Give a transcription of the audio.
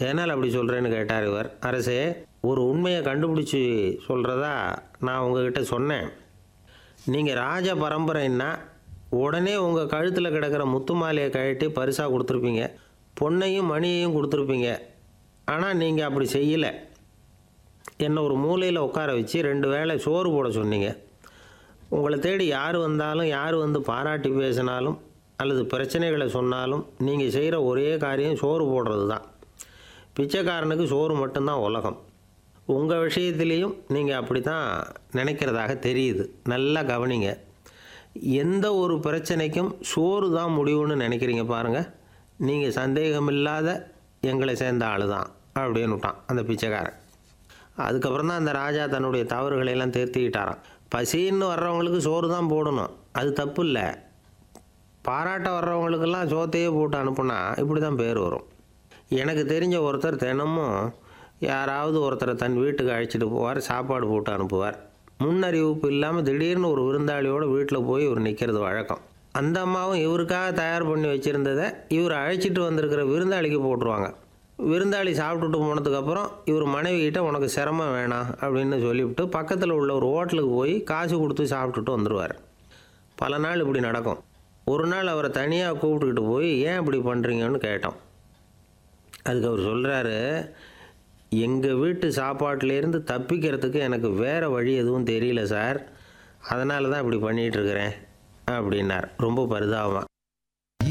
எதனால் அப்படி சொல்கிறேன்னு கேட்டார் இவர் அரசே ஒரு உண்மையை கண்டுபிடிச்சி சொல்கிறதா நான் உங்ககிட்ட சொன்னேன் நீங்கள் ராஜ பரம்பரைன்னா உடனே உங்கள் கழுத்தில் கிடக்கிற முத்து மாலையை கழட்டி பரிசாக கொடுத்துருப்பீங்க பொண்ணையும் மணியையும் கொடுத்துருப்பீங்க ஆனால் நீங்கள் அப்படி செய்யலை என்னை ஒரு மூலையில் உட்கார வச்சு ரெண்டு வேளை சோறு போட சொன்னீங்க உங்களை தேடி யார் வந்தாலும் யார் வந்து பாராட்டி பேசினாலும் அல்லது பிரச்சனைகளை சொன்னாலும் நீங்கள் செய்கிற ஒரே காரியம் சோறு போடுறது தான் பிச்சைக்காரனுக்கு சோறு மட்டும்தான் உலகம் உங்கள் விஷயத்துலேயும் நீங்கள் அப்படி தான் நினைக்கிறதாக தெரியுது நல்லா கவனிங்க எந்த ஒரு பிரச்சனைக்கும் சோறு தான் முடிவுன்னு நினைக்கிறீங்க பாருங்கள் நீங்கள் சந்தேகமில்லாத எங்களை சேர்ந்த ஆள் தான் அப்படின்னு விட்டான் அந்த பிச்சைக்காரன் அதுக்கப்புறம் தான் அந்த ராஜா தன்னுடைய தவறுகளை எல்லாம் திருத்திக்கிட்டாராம் பசின்னு வர்றவங்களுக்கு சோறு தான் போடணும் அது தப்பு இல்லை பாராட்ட வர்றவங்களுக்கெல்லாம் சோத்தையே போட்டு அனுப்புனா இப்படி தான் பேர் வரும் எனக்கு தெரிஞ்ச ஒருத்தர் தினமும் யாராவது ஒருத்தரை தன் வீட்டுக்கு அழைச்சிட்டு போவார் சாப்பாடு போட்டு அனுப்புவார் முன்னறிவிப்பு இல்லாமல் திடீர்னு ஒரு விருந்தாளியோட வீட்டில் போய் இவர் நிற்கிறது வழக்கம் அந்த அம்மாவும் இவருக்காக தயார் பண்ணி வச்சுருந்ததை இவர் அழைச்சிட்டு வந்திருக்கிற விருந்தாளிக்கு போட்டுருவாங்க விருந்தாளி சாப்பிட்டுட்டு போனதுக்கப்புறம் இவர் மனைவி கிட்ட உனக்கு சிரமம் வேணாம் அப்படின்னு சொல்லிவிட்டு பக்கத்தில் உள்ள ஒரு ஹோட்டலுக்கு போய் காசு கொடுத்து சாப்பிட்டுட்டு வந்துடுவார் பல நாள் இப்படி நடக்கும் ஒரு நாள் அவரை தனியாக கூப்பிட்டுக்கிட்டு போய் ஏன் இப்படி பண்ணுறீங்கன்னு கேட்டோம் அதுக்கு அவர் சொல்கிறாரு எங்கள் வீட்டு சாப்பாட்டிலேருந்து தப்பிக்கிறதுக்கு எனக்கு வேறு வழி எதுவும் தெரியல சார் அதனால தான் இப்படி பண்ணிகிட்டு இருக்கிறேன் அப்படின்னார் ரொம்ப பரிதாபமாக